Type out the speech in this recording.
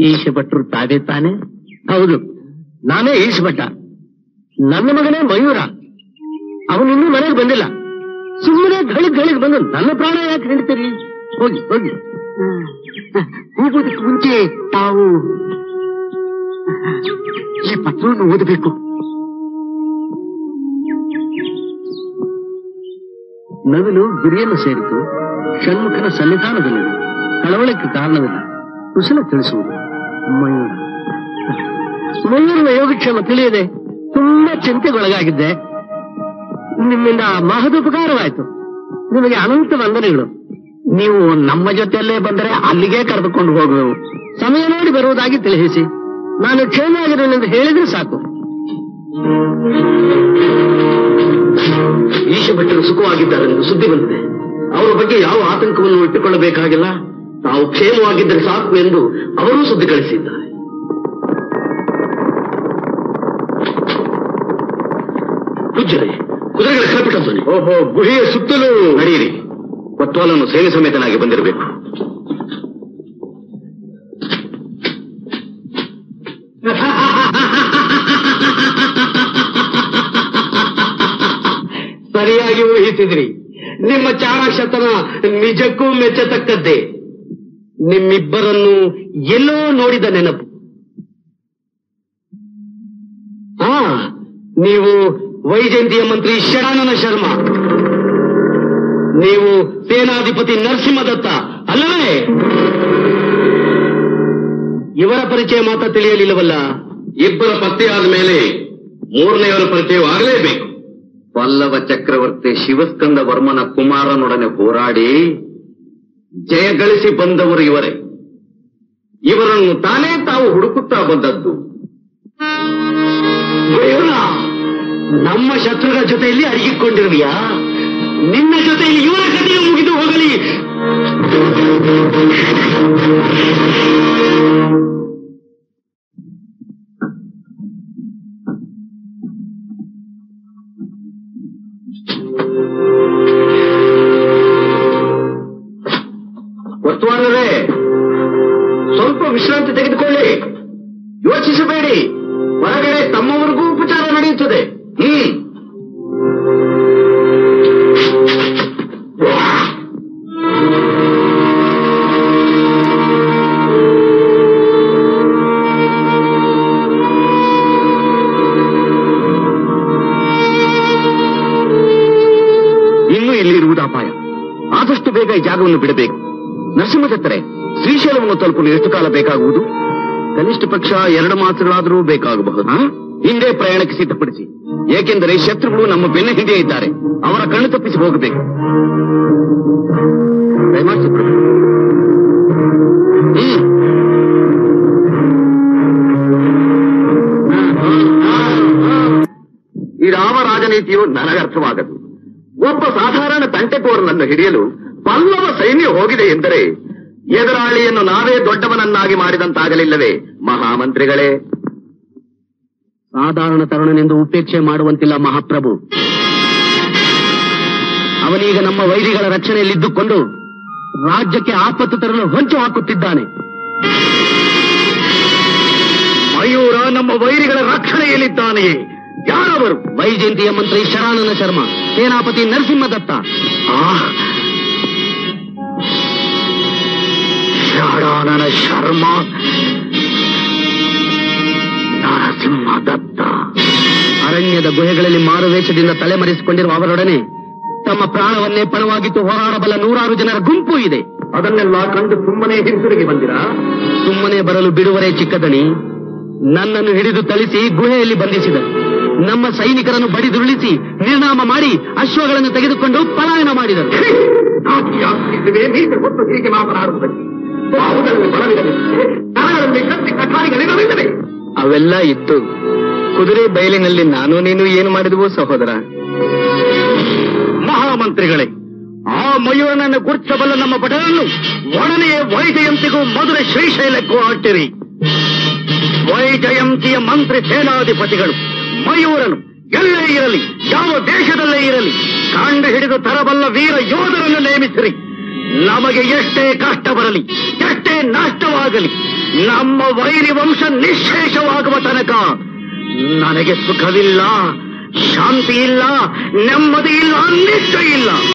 ಈಶ ಭಟ್ರು ತಾವೇ ತಾನೆ ಹೌದು ನಾನೇ ಈಶ ಭಟ್ಟ ನನ್ನ ಮಗನೇ ಮಯೂರ ಅವನಿನ್ನೂ ಮನೆಗೆ ಬಂದಿಲ್ಲ ಸುಮ್ಮನೆ ಗಳಿಗ್ ಗಳಿಗ್ ಬಂದು ನನ್ನ ಪ್ರಾಣ ಯಾಕೆ ಹಿಡಿತೀರಿ ಹೋಗಿ ಹೋಗಿ ಹೋಗೋದಕ್ಕೆ ಮುಂಚೆ ತಾವು ಈ ಪತ್ರವನ್ನು ಓದಬೇಕು ನವಿಲು ಗುರಿಯನ್ನು ಸೇರಿತು ಷಣ್ಮುಖನ ಸನ್ನಿಧಾನದಲ್ಲಿದೆ ಕಳವಳಕ್ಕೆ ಕಾರಣವಿಲ್ಲ ಕುಶಲ ತಿಳಿಸುವುದು ಮಯೂರ ಮಯೂರನ ಯೋಗಕ್ಷೇಮ ತಿಳಿಯದೆ ತುಂಬಾ ಚಿಂತೆಗೊಳಗಾಗಿದ್ದೆ ನಿಮ್ಮಿಂದ ಮಹದುಪಕಾರವಾಯಿತು ನಿಮಗೆ ಅನಂತ ವಂದನೆಗಳು ನೀವು ನಮ್ಮ ಜೊತೆಯಲ್ಲೇ ಬಂದರೆ ಅಲ್ಲಿಗೆ ಕರೆದುಕೊಂಡು ಹೋಗುವೆವು ಸಮಯ ನೋಡಿ ಬರುವುದಾಗಿ ತಿಳಿಸಿ ನಾನು ಕ್ಷೇಮವಾಗಿರುವೆನೆಂದು ಹೇಳಿದ್ರೆ ಸಾಕು ಈಶ ಭಟ್ಟರು ಸುಖವಾಗಿದ್ದಾರೆಂದು ಸುದ್ದಿ ಬಂದಿದೆ ಅವರ ಬಗ್ಗೆ ಯಾವ ಆತಂಕವನ್ನು ಇಟ್ಟುಕೊಳ್ಳಬೇಕಾಗಿಲ್ಲ ತಾವು ಕ್ಷೇಮವಾಗಿದ್ದರೆ ಸಾಕು ಎಂದು ಅವರೂ ಸುದ್ದಿ ಕಳಿಸಿದ್ದಾರೆ ಪೂಜ್ಯರೇ ಕುದುರೆಗಳ ಕಳಪಿಟ ಧ್ವನಿ ಓಹೋ ಗುಹೆಯ ಸುತ್ತಲೂ ನಡೆಯಿರಿ ಕೊತ್ವಾಲನ್ನು ಸೇನೆ ಸಮೇತನಾಗಿ ಬಂದಿರಬೇಕು ಸರಿಯಾಗಿ ಊಹಿಸಿದ್ರಿ ನಿಮ್ಮ ಚಾಣಾಕ್ಷತನ ನಿಜಕ್ಕೂ ಮೆಚ್ಚತಕ್ಕದ್ದೇ ನಿಮ್ಮಿಬ್ಬರನ್ನು ಎಲ್ಲೋ ನೋಡಿದ ನೆನಪು ಹಾ ನೀವು ವೈಜಯಂತಿಯ ಮಂತ್ರಿ ಷಡಾನನ ಶರ್ಮಾ ನೀವು ಸೇನಾಧಿಪತಿ ನರಸಿಂಹದತ್ತ ಅಲ್ಲವೇ ಇವರ ಪರಿಚಯ ಮಾತ್ರ ತಿಳಿಯಲಿಲ್ಲವಲ್ಲ ಇಬ್ಬರ ಪತ್ತೆಯಾದ ಮೇಲೆ ಮೂರನೆಯವರ ಪರಿಚಯವಾಗಲೇಬೇಕು ಪಲ್ಲವ ಚಕ್ರವರ್ತಿ ಶಿವಸ್ಕಂದ ವರ್ಮನ ಕುಮಾರನೊಡನೆ ಹೋರಾಡಿ ಜಯ ಗಳಿಸಿ ಬಂದವರು ಇವರೇ ಇವರನ್ನು ತಾನೇ ತಾವು ಹುಡುಕುತ್ತಾ ಬಂದದ್ದು ಮಯೂರ, ನಮ್ಮ ಶತ್ರುಗಳ ಜೊತೆಯಲ್ಲಿ ಅಡಗಿಕೊಂಡಿರುವಿಯಾ ನಿನ್ನ ಜೊತೆಯಲ್ಲಿ ಇವರ ಕಥೆಯು ಮುಗಿದು ಹೋಗಲಿ ವರ್ತುವಾನರೇ ಸ್ವಲ್ಪ ವಿಶ್ರಾಂತಿ ತೆಗೆದುಕೊಳ್ಳಿ ಯೋಚಿಸಬೇಡಿ ಹೊರಗಡೆ ತಮ್ಮವರೆಗೂ ಉಪಚಾರ ನಡೆಯುತ್ತದೆ ಹ್ಮ್ ಇನ್ನು ಇಲ್ಲಿ ಇರುವುದು ಅಪಾಯ ಆದಷ್ಟು ಬೇಗ ಈ ಜಾಗವನ್ನು ಬಿಡಬೇಕು ನರಸಿಂಹದತ್ತರೆ ಶ್ರೀಶೈಲವನ್ನು ತಲುಪಲು ಎಷ್ಟು ಕಾಲ ಬೇಕಾಗುವುದು ಕನಿಷ್ಠ ಪಕ್ಷ ಎರಡು ಮಾಸಗಳಾದರೂ ಬೇಕಾಗಬಹುದು ಹಿಂದೆ ಪ್ರಯಾಣಕ್ಕೆ ಸಿದ್ಧಪಡಿಸಿ ಏಕೆಂದರೆ ಶತ್ರುಗಳು ನಮ್ಮ ಬೆನ್ನ ಹಿಂದೆ ಇದ್ದಾರೆ ಅವರ ಕಣ್ಣು ತಪ್ಪಿಸಿ ಹೋಗಬೇಕು ದಯಮಾಡಿಸಿ ಪ್ರಭು. ಹ್ಮ್. ಇದಾವ ರಾಜನೀತಿಯು ನನಗರ್ಥವಾಗದು ಒಬ್ಬ ಸಾಧಾರಣ ತಂಟೆಕೋರನನ್ನು ಹಿಡಿಯಲು ಪಲ್ಲವ ಸೈನ್ಯ ಹೋಗಿದೆ ಎಂದರೆ ಎದುರಾಳಿಯನ್ನು ನಾವೇ ದೊಡ್ಡವನನ್ನಾಗಿ ಮಾಡಿದಂತಾಗಲಿಲ್ಲವೇ ಮಹಾಮಂತ್ರಿಗಳೇ ಸಾಧಾರಣ ತರುಣನೆಂದು ಉಪೇಕ್ಷೆ ಮಾಡುವಂತಿಲ್ಲ ಮಹಾಪ್ರಭು ಅವನೀಗ ನಮ್ಮ ವೈರಿಗಳ ರಕ್ಷಣೆಯಲ್ಲಿದ್ದುಕೊಂಡು ರಾಜ್ಯಕ್ಕೆ ಆಪತ್ತು ತರಲು ಹೊಂಚು ಹಾಕುತ್ತಿದ್ದಾನೆ ಮಯೂರ ನಮ್ಮ ವೈರಿಗಳ ರಕ್ಷಣೆಯಲ್ಲಿದ್ದಾನೆಯೇ ಯಾರವರು ವೈಜಯಂತಿಯ ಮಂತ್ರಿ ಶರಾನನ ಶರ್ಮಾ ಸೇನಾಪತಿ ನರಸಿಂಹದತ್ತ ಷಡಾನನ ಶರ್ಮ ನರಸಿಂಹದತ್ತ ಅರಣ್ಯದ ಗುಹೆಗಳಲ್ಲಿ ಮಾರುವೇಷದಿಂದ ತಲೆಮರೆಸಿಕೊಂಡಿರುವ ಅವರೊಡನೆ ತಮ್ಮ ಪ್ರಾಣವನ್ನೇ ಪಣವಾಗಿತ್ತು ಹೋರಾಡಬಲ್ಲ ನೂರಾರು ಜನರ ಗುಂಪು ಇದೆ ಅದನ್ನೆಲ್ಲ ಕಂಡು ಸುಮ್ಮನೆ ಹಿಂತಿರುಗಿ ಬಂದಿರಾ ಸುಮ್ಮನೆ ಬರಲು ಬಿಡುವರೆ ಚಿಕ್ಕದಣಿ ನನ್ನನ್ನು ಹಿಡಿದು ಥಳಿಸಿ ಗುಹೆಯಲ್ಲಿ ಬಂಧಿಸಿದರು ನಮ್ಮ ಸೈನಿಕರನ್ನು ಬಡಿದುರುಳಿಸಿ ನಿರ್ನಾಮ ಮಾಡಿ ಅಶ್ವಗಳನ್ನು ತೆಗೆದುಕೊಂಡು ಪಲಾಯನ ಮಾಡಿದರು ನಾಚಿಯಾಗುತ್ತಿದ್ದೇವೆ ಮೀಸೆ ಹೊತ್ತು ಹೀಗೆ ಮಾತನಾಡುವುದಕ್ಕೆ ಬಾಹುಗಳಲ್ಲಿ ಬಲವಿರಲಿ ಕರಗಳಲ್ಲಿ ಕತ್ತಿ ಕಠಾರಿಗಳಿರಲಿಲ್ಲವೇ ಅವೆಲ್ಲ ಇತ್ತು ಕುದುರೆ ಬಯಲಿನಲ್ಲಿ ನಾನು ನೀನು ಏನು ಮಾಡಿದವು ಸಹೋದರ ಮಹಾಮಂತ್ರಿಗಳೇ ಆ ಮಯೂರನನ್ನು ಗುರುತಿಸಬಲ್ಲ ನಮ್ಮ ಭಟರನ್ನು ಒಡನೆಯೇ ವೈಜಯಂತಿಗೂ ಮೊದಲ ಶ್ರೀಶೈಲಕ್ಕೂ ಅಟ್ಟಿರಿ ವೈಜಯಂತಿಯ ಮಂತ್ರಿ ಸೇನಾಧಿಪತಿಗಳು ಮಯೂರನು ಎಲ್ಲೇ ಇರಲಿ ಯಾವ ದೇಶದಲ್ಲೇ ಇರಲಿ ಕಂಡು ಹಿಡಿದು ತರಬಲ್ಲ ವೀರ ಯೋಧರನ್ನು ನೇಮಿಸಿರಿ ನಮಗೆ ಎಷ್ಟೇ ಕಷ್ಟ ಬರಲಿ ಎಷ್ಟೇ ನಷ್ಟವಾಗಲಿ ನಮ್ಮ ವೈರಿ ವಂಶ ನಿಶ್ಶೇಷವಾಗುವ ತನಕ ನನಗೆ ಸುಖವಿಲ್ಲ ಶಾಂತಿ ಇಲ್ಲ ನೆಮ್ಮದಿ ಇಲ್ಲ ನಿಷ್ಠ ಇಲ್ಲ